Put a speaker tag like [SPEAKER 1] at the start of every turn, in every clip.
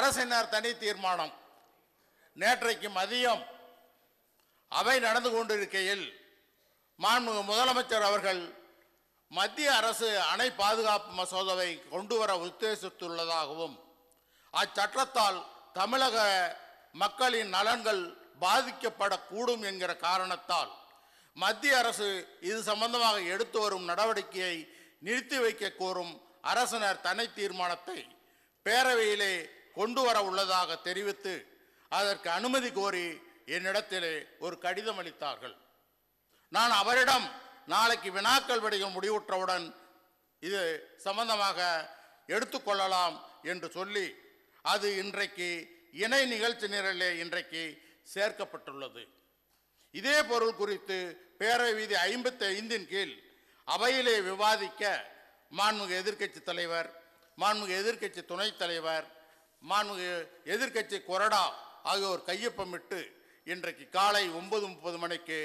[SPEAKER 1] அரசினர் தனி தீர்மானம் நேற்றைக்கு மதியம் அவை நடந்து கொண்டிருக்கையில் மாண்புமிகு முதலமைச்சர் அவர்கள் மத்திய அரசு அணை பாதுகாப்பு மசோதாவை கொண்டு வர உத்தேசித்துள்ளதாகவும் அச்சட்டத்தால் தமிழக மக்களின் நலன்கள் பாதிக்கப்படக்கூடும் என்கிற காரணத்தால் மத்திய அரசு இது சம்பந்தமாக எடுத்து வரும் நடவடிக்கையை நிறுத்தி வைக்க கோரும் அரசினர் தனி தீர்மானத்தை பேரவையிலே கொண்டு வர உள்ளதாக தெரிவித்து அதற்கு அனுமதி கோரி என்னிடத்திலே ஒரு கடிதம் அளித்தார்கள் நான் அவரிடம் நாளைக்கு வினாக்கள் விடைகள் முடிவுற்றவுடன் இது சம்பந்தமாக எடுத்துக்கொள்ளலாம் என்று சொல்லி அது இன்றைக்கு இணை நிகழ்ச்சி நிரலே இன்றைக்கு சேர்க்கப்பட்டுள்ளது இதே பொருள் குறித்து பேரவை விதி ஐம்பத்தி ஐந்தின் கீழ் அவையிலே விவாதிக்க மாண்புமிகு எதிர்க்கட்சி தலைவர் மாண்புமிகு எதிர்க்கட்சி துணைத் தலைவர் மாண்புமிகு எதிர்க்கட்சி கொறடா ஆகியோர் கையொப்பமிட்டு இன்றைக்கு காலை ஒன்பது முப்பது மணிக்கு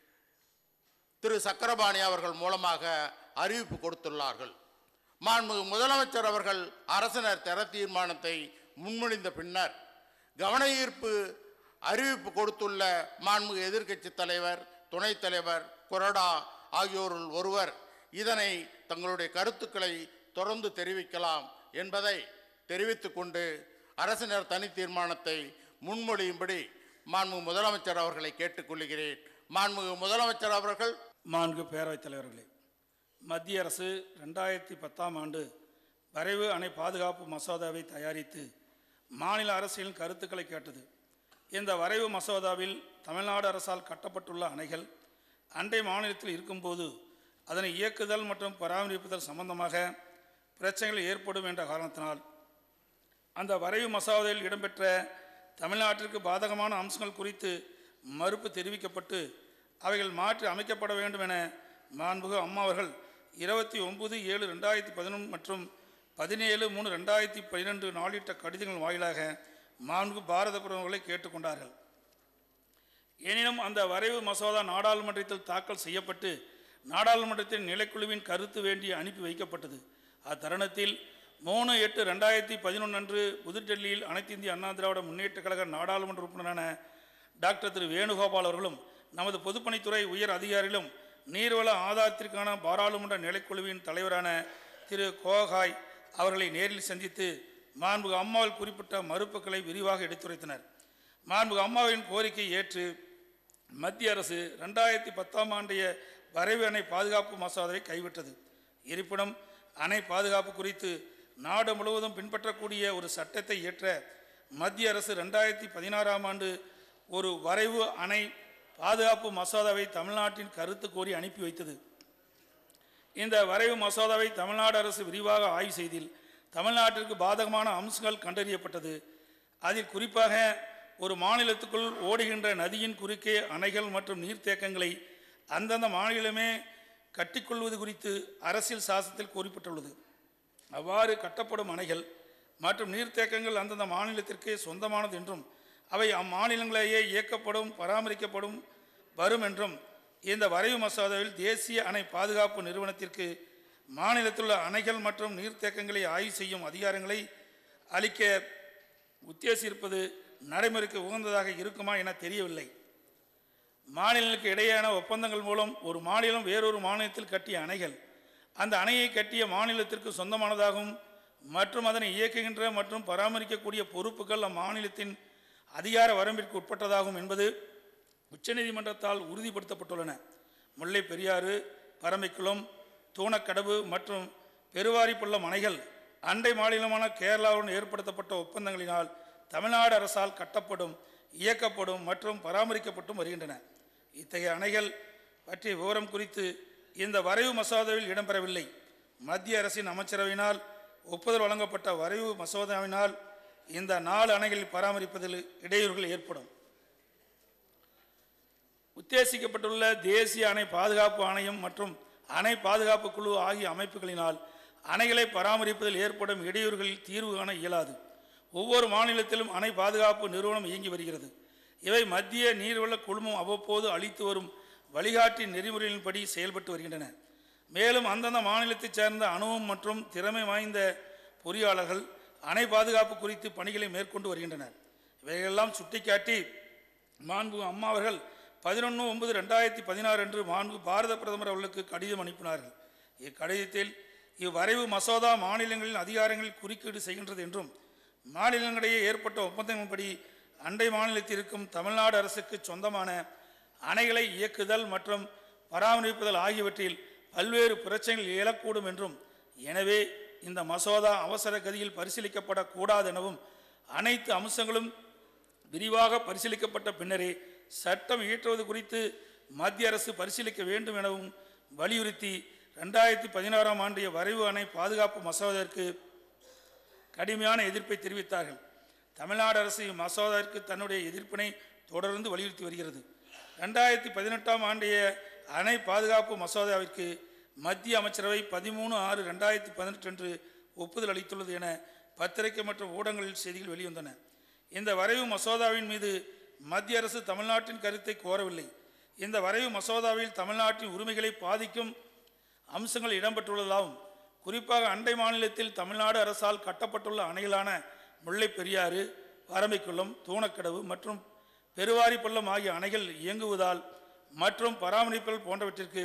[SPEAKER 1] திரு சக்கரபாணி அவர்கள் மூலமாக அறிவிப்பு கொடுத்துள்ளார்கள் மாண்புமிகு முதலமைச்சர் அவர்கள் அரசினர் தர தீர்மானத்தை முன்மொழிந்த பின்னர் கவன ஈர்ப்பு அறிவிப்பு கொடுத்துள்ள மாண்புமிகு எதிர்க்கட்சி தலைவர் துணைத் தலைவர் கொறடா ஆகியோருள் ஒருவர் இதனை தங்களுடைய கருத்துக்களை தொடர்ந்து தெரிவிக்கலாம் என்பதை தெரிவித்துக் கொண்டு அரசினர் தனி தீர்மானத்தை முன்மொழியும்படி மாண்புமிகு முதலமைச்சர் அவர்களை கேட்டுக்கொள்கிறேன் மாண்புமிகு முதலமைச்சர் அவர்கள்
[SPEAKER 2] மாண்பு பேரவைத் தலைவர்களே மத்திய அரசு ரெண்டாயிரத்தி பத்தாம் ஆண்டு வரைவு அணை பாதுகாப்பு மசோதாவை தயாரித்து மாநில அரசின் கருத்துக்களை கேட்டது இந்த வரைவு மசோதாவில் தமிழ்நாடு அரசால் கட்டப்பட்டுள்ள அணைகள் அண்டை மாநிலத்தில் இருக்கும்போது அதனை இயக்குதல் மற்றும் பராமரிப்புதல் சம்பந்தமாக பிரச்சனைகள் ஏற்படும் என்ற காரணத்தினால் அந்த வரைவு மசோதாவில் இடம்பெற்ற தமிழ்நாட்டிற்கு பாதகமான அம்சங்கள் குறித்து மறுப்பு தெரிவிக்கப்பட்டு அவைகள் மாற்றி அமைக்கப்பட வேண்டும் என மாண்புகு அம்மா அவர்கள் இருபத்தி ஒன்பது ஏழு ரெண்டாயிரத்தி பதினொன்று மற்றும் பதினேழு மூணு ரெண்டாயிரத்தி பன்னிரெண்டு நாளிட்ட கடிதங்கள் வாயிலாக மாண்பு பாரத பிரதமர்களை கேட்டுக்கொண்டார்கள் எனினும் அந்த வரைவு மசோதா நாடாளுமன்றத்தில் தாக்கல் செய்யப்பட்டு நாடாளுமன்றத்தின் நிலைக்குழுவின் கருத்து வேண்டி அனுப்பி வைக்கப்பட்டது அத்தருணத்தில் மூணு எட்டு ரெண்டாயிரத்தி பதினொன்று அன்று புதுடெல்லியில் அனைத்து இந்திய அண்ணா திராவிட முன்னேற்றக் கழக நாடாளுமன்ற உறுப்பினரான டாக்டர் திரு வேணுகோபால் அவர்களும் நமது பொதுப்பணித்துறை உயர் அதிகாரிகளும் நீர்வள ஆதாரத்திற்கான பாராளுமன்ற நிலைக்குழுவின் தலைவரான திரு கோகாய் அவர்களை நேரில் சந்தித்து மாண்புகு அம்மாவில் குறிப்பிட்ட மறுப்புகளை விரிவாக எடுத்துரைத்தனர் மாண்புகு அம்மாவின் கோரிக்கை ஏற்று மத்திய அரசு ரெண்டாயிரத்தி பத்தாம் ஆண்டைய வரைவு அணை பாதுகாப்பு மசோதாவை கைவிட்டது இருப்பினும் அணை பாதுகாப்பு குறித்து நாடு முழுவதும் பின்பற்றக்கூடிய ஒரு சட்டத்தை இயற்ற மத்திய அரசு ரெண்டாயிரத்தி பதினாறாம் ஆண்டு ஒரு வரைவு அணை பாதுகாப்பு மசோதாவை தமிழ்நாட்டின் கருத்து கோரி அனுப்பி வைத்தது இந்த வரைவு மசோதாவை தமிழ்நாடு அரசு விரிவாக ஆய்வு செய்தில் தமிழ்நாட்டிற்கு பாதகமான அம்சங்கள் கண்டறியப்பட்டது அதில் குறிப்பாக ஒரு மாநிலத்துக்குள் ஓடுகின்ற நதியின் குறுக்கே அணைகள் மற்றும் நீர்த்தேக்கங்களை அந்தந்த மாநிலமே கட்டிக்கொள்வது குறித்து அரசியல் சாசனத்தில் கூறப்பட்டுள்ளது அவ்வாறு கட்டப்படும் அணைகள் மற்றும் நீர்த்தேக்கங்கள் அந்தந்த மாநிலத்திற்கே சொந்தமானது என்றும் அவை அம்மாநிலங்களேயே இயக்கப்படும் பராமரிக்கப்படும் வரும் என்றும் இந்த வரைவு மசோதாவில் தேசிய அணை பாதுகாப்பு நிறுவனத்திற்கு மாநிலத்தில் உள்ள அணைகள் மற்றும் நீர்த்தேக்கங்களை ஆய்வு செய்யும் அதிகாரங்களை அளிக்க உத்தேசிப்பது நடைமுறைக்கு உகந்ததாக இருக்குமா என தெரியவில்லை மாநிலங்களுக்கு இடையேயான ஒப்பந்தங்கள் மூலம் ஒரு மாநிலம் வேறொரு மாநிலத்தில் கட்டிய அணைகள் அந்த அணையை கட்டிய மாநிலத்திற்கு சொந்தமானதாகவும் மற்றும் அதனை இயக்குகின்ற மற்றும் பராமரிக்கக்கூடிய பொறுப்புகள் அம்மாநிலத்தின் அதிகார வரம்பிற்கு உட்பட்டதாகும் என்பது உச்சநீதிமன்றத்தால் உறுதிப்படுத்தப்பட்டுள்ளன முல்லை பெரியாறு பரம்பிக்குளம் தூணக்கடவு மற்றும் பெருவாரிப்புள்ளம் அணைகள் அண்டை மாநிலமான கேரளாவுடன் ஏற்படுத்தப்பட்ட ஒப்பந்தங்களினால் தமிழ்நாடு அரசால் கட்டப்படும் இயக்கப்படும் மற்றும் பராமரிக்கப்பட்டும் வருகின்றன இத்தகைய அணைகள் பற்றிய விவரம் குறித்து இந்த வரைவு மசோதாவில் இடம்பெறவில்லை மத்திய அரசின் அமைச்சரவையினால் ஒப்புதல் வழங்கப்பட்ட வரைவு மசோதாவினால் இந்த நாலு அணைகளை பராமரிப்பதில் இடையூறுகள் ஏற்படும் உத்தேசிக்கப்பட்டுள்ள தேசிய அணை பாதுகாப்பு ஆணையம் மற்றும் அணை பாதுகாப்பு குழு ஆகிய அமைப்புகளினால் அணைகளை பராமரிப்பதில் ஏற்படும் இடையூறுகளில் தீர்வு காண இயலாது ஒவ்வொரு மாநிலத்திலும் அணை பாதுகாப்பு நிறுவனம் இயங்கி வருகிறது இவை மத்திய நீர்வள குழுமம் அவ்வப்போது அளித்து வரும் வழிகாட்டி நெறிமுறைகளின்படி செயல்பட்டு வருகின்றன மேலும் அந்தந்த மாநிலத்தைச் சேர்ந்த அனுபவம் மற்றும் திறமை வாய்ந்த பொறியாளர்கள் அணை பாதுகாப்பு குறித்து பணிகளை மேற்கொண்டு வருகின்றனர் இவைகளெல்லாம் சுட்டிக்காட்டி மாண்பு அம்மா அவர்கள் பதினொன்று ஒன்பது ரெண்டாயிரத்தி பதினாறு அன்று மாண்பு பாரத பிரதமர் அவர்களுக்கு கடிதம் அனுப்பினார்கள் இக்கடிதத்தில் இவ்வரைவு மசோதா மாநிலங்களின் அதிகாரங்களில் குறுக்கீடு செய்கின்றது என்றும் மாநிலங்களிடையே ஏற்பட்ட ஒப்பந்தங்களின்படி அண்டை மாநிலத்தில் இருக்கும் தமிழ்நாடு அரசுக்கு சொந்தமான அணைகளை இயக்குதல் மற்றும் பராமரிப்புதல் ஆகியவற்றில் பல்வேறு பிரச்சனைகள் எழக்கூடும் என்றும் எனவே இந்த மசோதா அவசர கதியில் பரிசீலிக்கப்படக்கூடாது எனவும் அனைத்து அம்சங்களும் விரிவாக பரிசீலிக்கப்பட்ட பின்னரே சட்டம் இயற்றுவது குறித்து மத்திய அரசு பரிசீலிக்க வேண்டும் எனவும் வலியுறுத்தி ரெண்டாயிரத்தி பதினாறாம் ஆண்டிய வரைவு அணை பாதுகாப்பு மசோதாவிற்கு கடுமையான எதிர்ப்பை தெரிவித்தார்கள் தமிழ்நாடு அரசு இம்மசோதாவிற்கு தன்னுடைய எதிர்ப்பினை தொடர்ந்து வலியுறுத்தி வருகிறது ரெண்டாயிரத்தி பதினெட்டாம் ஆண்டிய அணை பாதுகாப்பு மசோதாவிற்கு மத்திய அமைச்சரவை பதிமூணு ஆறு ரெண்டாயிரத்தி பதினெட்டு அன்று ஒப்புதல் அளித்துள்ளது என பத்திரிகை மற்றும் ஊடகங்களில் செய்திகள் வெளிவந்தன இந்த வரைவு மசோதாவின் மீது மத்திய அரசு தமிழ்நாட்டின் கருத்தை கோரவில்லை இந்த வரைவு மசோதாவில் தமிழ்நாட்டின் உரிமைகளை பாதிக்கும் அம்சங்கள் இடம்பெற்றுள்ளதாகவும் குறிப்பாக அண்டை மாநிலத்தில் தமிழ்நாடு அரசால் கட்டப்பட்டுள்ள அணைகளான முல்லை பெரியாறு பாரமைக்குளம் தூணக்கடவு மற்றும் பெருவாரிப்பள்ளம் ஆகிய அணைகள் இயங்குவதால் மற்றும் பராமரித்தல் போன்றவற்றிற்கு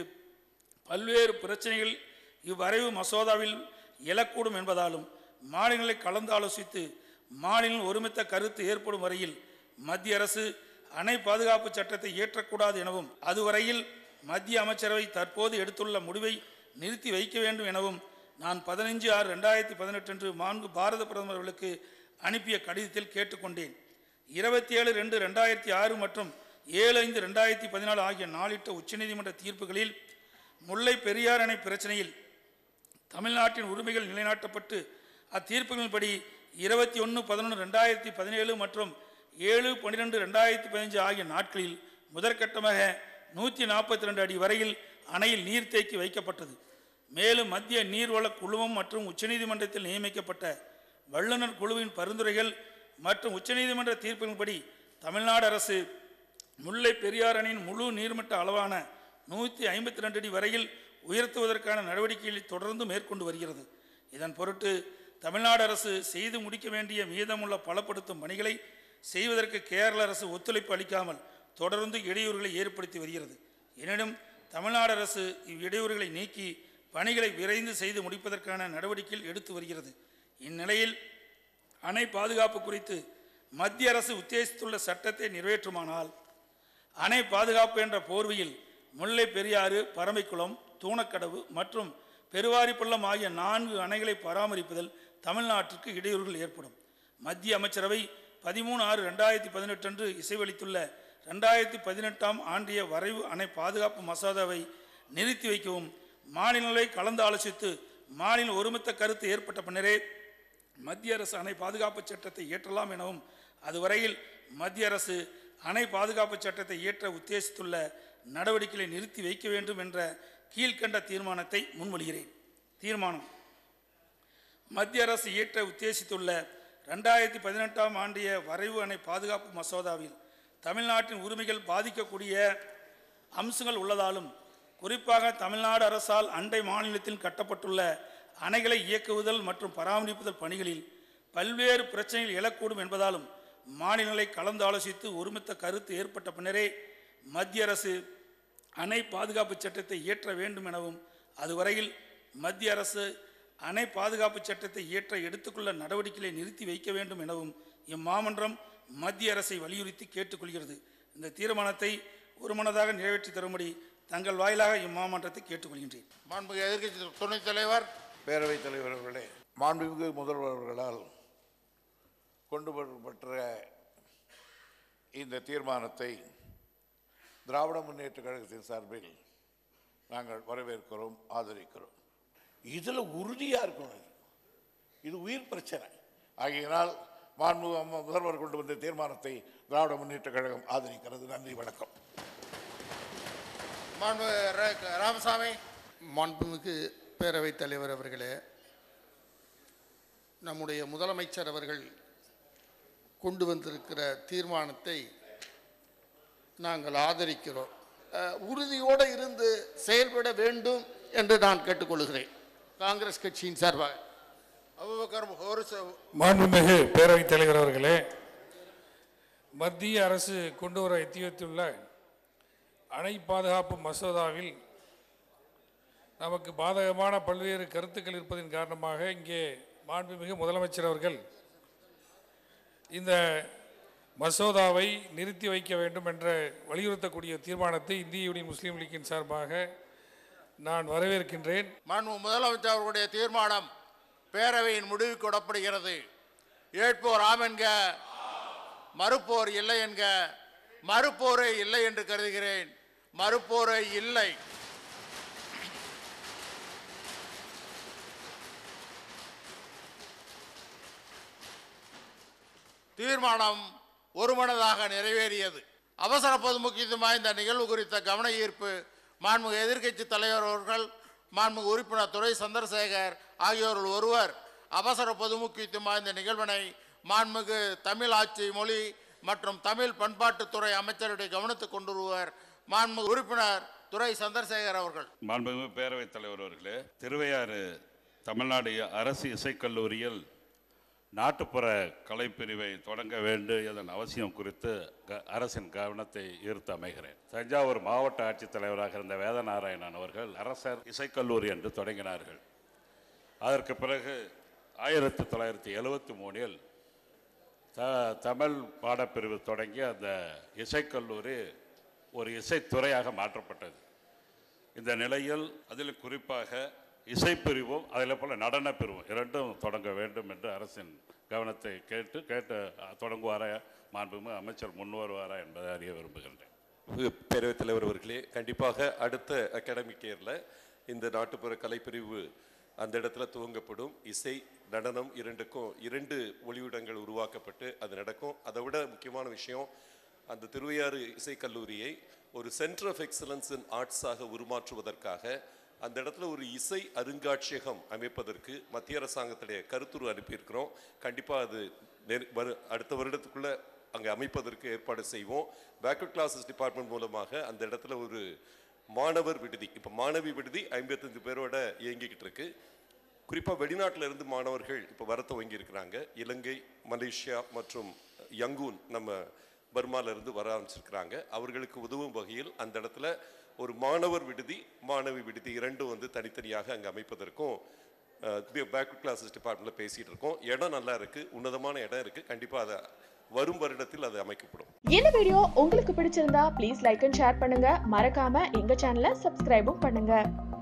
[SPEAKER 2] பல்வேறு பிரச்சனைகள் இவ்வரைவு மசோதாவில் எழக்கூடும் என்பதாலும் மாநிலங்களை கலந்து ஆலோசித்து மாநிலம் ஒருமித்த கருத்து ஏற்படும் வரையில் மத்திய அரசு அணை பாதுகாப்பு சட்டத்தை இயற்றக்கூடாது எனவும் அதுவரையில் மத்திய அமைச்சரவை தற்போது எடுத்துள்ள முடிவை நிறுத்தி வைக்க வேண்டும் எனவும் நான் பதினஞ்சு ஆறு ரெண்டாயிரத்தி பதினெட்டு அன்று மாண்பு பாரத பிரதமர் அவர்களுக்கு அனுப்பிய கடிதத்தில் கேட்டுக்கொண்டேன் இருபத்தி ஏழு ரெண்டு ரெண்டாயிரத்தி ஆறு மற்றும் ஏழு ஐந்து ரெண்டாயிரத்தி பதினாலு ஆகிய நாளிட்ட உச்சநீதிமன்ற தீர்ப்புகளில் முல்லை பெரியார் அணை பிரச்சனையில் தமிழ்நாட்டின் உரிமைகள் நிலைநாட்டப்பட்டு அத்தீர்ப்புகளின்படி இருபத்தி ஒன்று பதினொன்று ரெண்டாயிரத்தி பதினேழு மற்றும் ஏழு பன்னிரெண்டு ரெண்டாயிரத்தி பதினஞ்சு ஆகிய நாட்களில் முதற்கட்டமாக நூற்றி நாற்பத்தி ரெண்டு அடி வரையில் அணையில் நீர்த்தேக்கி வைக்கப்பட்டது மேலும் மத்திய நீர்வள குழுமம் மற்றும் உச்சநீதிமன்றத்தில் நியமிக்கப்பட்ட வல்லுநர் குழுவின் பரிந்துரைகள் மற்றும் உச்சநீதிமன்ற தீர்ப்பின்படி தமிழ்நாடு அரசு முல்லை பெரியார் அணையின் முழு நீர்மட்ட அளவான நூற்றி ஐம்பத்தி ரெண்டு அடி வரையில் உயர்த்துவதற்கான நடவடிக்கைகளை தொடர்ந்து மேற்கொண்டு வருகிறது இதன் பொருட்டு தமிழ்நாடு அரசு செய்து முடிக்க வேண்டிய மீதமுள்ள பலப்படுத்தும் பணிகளை செய்வதற்கு கேரள அரசு ஒத்துழைப்பு அளிக்காமல் தொடர்ந்து இடையூறுகளை ஏற்படுத்தி வருகிறது எனினும் தமிழ்நாடு அரசு இவ்விடையூறுகளை நீக்கி பணிகளை விரைந்து செய்து முடிப்பதற்கான நடவடிக்கைகள் எடுத்து வருகிறது இந்நிலையில் அணை பாதுகாப்பு குறித்து மத்திய அரசு உத்தேசித்துள்ள சட்டத்தை நிறைவேற்றுமானால் அணை பாதுகாப்பு என்ற போர்வையில் முல்லை பெரியாறு பரமைக்குளம் தூணக்கடவு மற்றும் பெருவாரிப்பள்ளம் ஆகிய நான்கு அணைகளை பராமரிப்பதில் தமிழ்நாட்டிற்கு இடையூறுகள் ஏற்படும் மத்திய அமைச்சரவை பதிமூணு ஆறு ரெண்டாயிரத்தி பதினெட்டு அன்று இசைவளித்துள்ள ரெண்டாயிரத்தி பதினெட்டாம் ஆண்டிய வரைவு அணை பாதுகாப்பு மசோதாவை நிறுத்தி வைக்கவும் மாநிலங்களை கலந்து ஆலோசித்து மாநில ஒருமித்த கருத்து ஏற்பட்ட பின்னரே மத்திய அரசு அணை பாதுகாப்பு சட்டத்தை இயற்றலாம் எனவும் அதுவரையில் மத்திய அரசு அணை பாதுகாப்பு சட்டத்தை இயற்ற உத்தேசித்துள்ள நடவடிக்கைகளை நிறுத்தி வைக்க வேண்டும் என்ற கீழ்க்கண்ட தீர்மானத்தை முன்மொழிகிறேன் தீர்மானம் மத்திய அரசு இயற்ற உத்தேசித்துள்ள ரெண்டாயிரத்தி பதினெட்டாம் ஆண்டிய வரைவு அணை பாதுகாப்பு மசோதாவில் தமிழ்நாட்டின் உரிமைகள் பாதிக்கக்கூடிய அம்சங்கள் உள்ளதாலும் குறிப்பாக தமிழ்நாடு அரசால் அண்டை மாநிலத்தில் கட்டப்பட்டுள்ள அணைகளை இயக்குவதல் மற்றும் பராமரிப்புதல் பணிகளில் பல்வேறு பிரச்சனைகள் எழக்கூடும் என்பதாலும் மாநிலங்களை கலந்து ஆலோசித்து ஒருமித்த கருத்து ஏற்பட்ட பின்னரே மத்திய அரசு அணை பாதுகாப்பு சட்டத்தை இயற்ற வேண்டும் எனவும் அதுவரையில் மத்திய அரசு அணை பாதுகாப்பு சட்டத்தை இயற்ற எடுத்துக்கொள்ள நடவடிக்கைகளை நிறுத்தி வைக்க வேண்டும் எனவும் இம்மாமன்றம் மத்திய அரசை வலியுறுத்தி கேட்டுக்கொள்கிறது இந்த தீர்மானத்தை ஒருமனதாக நிறைவேற்றி தரும்படி தங்கள் வாயிலாக இம்மாமன்றத்தை கேட்டுக்கொள்கின்றேன்
[SPEAKER 1] மாண்புமிகு எதிர்க்கட்சி துணைத் தலைவர்
[SPEAKER 3] பேரவைத் தலைவர் அவர்களே மாண்புமிகு முதல்வர் அவர்களால் கொண்டு வரப்பட்ட இந்த தீர்மானத்தை திராவிட முன்னேற்ற கழகத்தின் சார்பில் நாங்கள் வரவேற்கிறோம் ஆதரிக்கிறோம் இதில் உறுதியாக இருக்கணும் இது. இது உயிர் பிரச்சனை ஆகையினால் மாண்பு அம்மா முதல்வர் கொண்டு வந்த தீர்மானத்தை திராவிட முன்னேற்ற கழகம் ஆதரிக்கிறது நன்றி வணக்கம்
[SPEAKER 1] மாண்பு ர- ராமசாமி
[SPEAKER 4] மாண்புமிகு பேரவைத் தலைவர் அவர்களே நம்முடைய முதலமைச்சர் அவர்கள் கொண்டு வந்திருக்கிற தீர்மானத்தை நாங்கள் ஆதரிக்கிறோம் அஹ், உறுதியோடு இருந்து செயல்பட வேண்டும் என்று நான் கேட்டுக்கொள்கிறேன் காங்கிரஸ் கட்சியின் சார்பாக
[SPEAKER 1] அபுபக்கர் ஹோரிஸ்
[SPEAKER 5] மாண்புமிகு பேரவைத் தலைவர் அவர்களே மத்திய அரசு கொண்டு வர எத்திவைத்துள்ள அணை பாதுகாப்பு மசோதாவில் நமக்கு பாதகமான பல்வேறு கருத்துக்கள் இருப்பதன் காரணமாக இங்கே மாண்புமிகு முதலமைச்சர் அவர்கள் இந்த மசோதாவை நிறுத்தி வைக்க வேண்டும் என்ற வலியுறுத்தக்கூடிய தீர்மானத்தை இந்திய யூனியன் முஸ்லீம் லீக்கின் சார்பாக நான் வரவேற்கின்றேன்
[SPEAKER 1] மாண்பு முதலமைச்சர் அவர்களுடைய தீர்மானம் பேரவையின் முடிவுக்கு விடப்படுகிறது ஏற்போர் ஆம் என்க மறுப்போர் இல்லை என்க மறுப்போரை இல்லை என்று கருதுகிறேன் மறுப்போரை இல்லை தீர்மானம் ஒருமனதாக நிறைவேறியது அவசர பொது முக்கியத்துவம் வாய்ந்த நிகழ்வு குறித்த கவன ஈர்ப்பு மாண்புமிகு எதிர்க்கட்சி தலைவர் அவர்கள் மாண்புமிகு உறுப்பினர் துரை சந்திரசேகர் ஆகியோரில் ஒருவர் அவசர பொது முக்கியத்துவம் வாய்ந்த நிகழ்வினை மாண்புமிகு தமிழ் ஆட்சி மொழி மற்றும் தமிழ் பண்பாட்டுத்துறை அமைச்சருடைய கவனத்துக்கு கொண்டு வருவர் மாண்புமிகு உறுப்பினர் துரை சந்திரசேகர் அவர்கள்
[SPEAKER 6] மாண்புமிகு பேரவைத் தலைவர் அவர்களே திருவையாறு தமிழ்நாடு அரசு இசைக்கல்லூரியில் நாட்டுப்புற கலைப்பிரிவை தொடங்க வேண்டும் இதன் அவசியம் குறித்து க- அரசின் கவனத்தை ஈர்த்து அமைகிறேன் தஞ்சாவூர் மாவட்ட ஆட்சித்தலைவராக இருந்த வேதநாராயணன் அவர்கள் அரசர் இசைக்கல்லூரி என்று தொடங்கினார்கள் அதற்கு பிறகு ஆயிரத்தி தொள்ளாயிரத்தி எழுவத்தி மூணில் த தமிழ் பாடப்பிரிவு தொடங்கி அந்த இசைக்கல்லூரி ஒரு இசைத்துறையாக மாற்றப்பட்டது இந்த நிலையில் அதில் குறிப்பாக இசைப்பிரிவும் அதில் போல நடனப் பிரிவும் இரண்டும் தொடங்க வேண்டும் என்று அரசின் கவனத்தை கேட்டு கேட்டு அஹ், தொடங்குவாரா மாண்புமிகு அமைச்சர் முன் வருவாரா என்பதை அறிய விரும்புகின்றேன்
[SPEAKER 7] பேரவைத் தலைவர் அவர்களே கண்டிப்பாக அடுத்த அகாடமிக் இயரில் இந்த நாட்டுப்புற கலைப்பிரிவு அந்த இடத்துல துவங்கப்படும் இசை நடனம் இரண்டுக்கும் இரண்டு ஒளிவிடங்கள் உருவாக்கப்பட்டு அது நடக்கும் அதை விட முக்கியமான விஷயம் அந்த திருவையாறு இசைக்கல்லூரியை ஒரு சென்டர் ஆஃப் எக்ஸலன்ஸ் இன் ஆர்ட்ஸாக உருமாற்றுவதற்காக அந்த இடத்துல ஒரு இசை அருங்காட்சியகம் அமைப்பதற்கு மத்திய அரசாங்கத்துடைய கருத்துரு அனுப்பியிருக்கிறோம் கண்டிப்பாக அது நெரு- வரு அடுத்த வருடத்துக்குள்ள அங்கே அமைப்பதற்கு ஏற்பாடு செய்வோம் பேக்வர்ட் கிளாஸஸ் டிபார்ட்மெண்ட் மூலமாக அந்த இடத்துல ஒரு மாணவர் விடுதி இப்போ மாணவி விடுதி ஐம்பத்தஞ்சு பேரோட இயங்கிக்கிட்டு இருக்கு குறிப்பாக வெளிநாட்டில் இருந்து மாணவர்கள் இப்போ வர துவங்கி இருக்கிறாங்க இலங்கை மலேசியா மற்றும் யங்கூன் நம்ம பர்மால இருந்து வர ஆரம்பிச்சிருக்கிறாங்க அவர்களுக்கு உதவும் வகையில் அந்த இடத்துல ஒரு மாணவர் விடுதி மாணவி விடுதி இரண்டும் வந்து தனித்தனியாக அங்கே அமைப்பதற்கும் பேக்வர்ட் கிளாஸஸ் டிபார்ட்மெண்ட்டில் பேசிகிட்டு இருக்கோம் இடம் நல்லா இருக்குது உன்னதமான இடம் இருக்குது கண்டிப்பாக அதை வரும் வருடத்தில் அது அமைக்கப்படும்
[SPEAKER 8] இந்த வீடியோ உங்களுக்கு பிடிச்சிருந்தா ப்ளீஸ் லைக் அண்ட் ஷேர் பண்ணுங்க மறக்காம எங்க சேனலை சப்ஸ்கிரைபும் பண்ணுங்க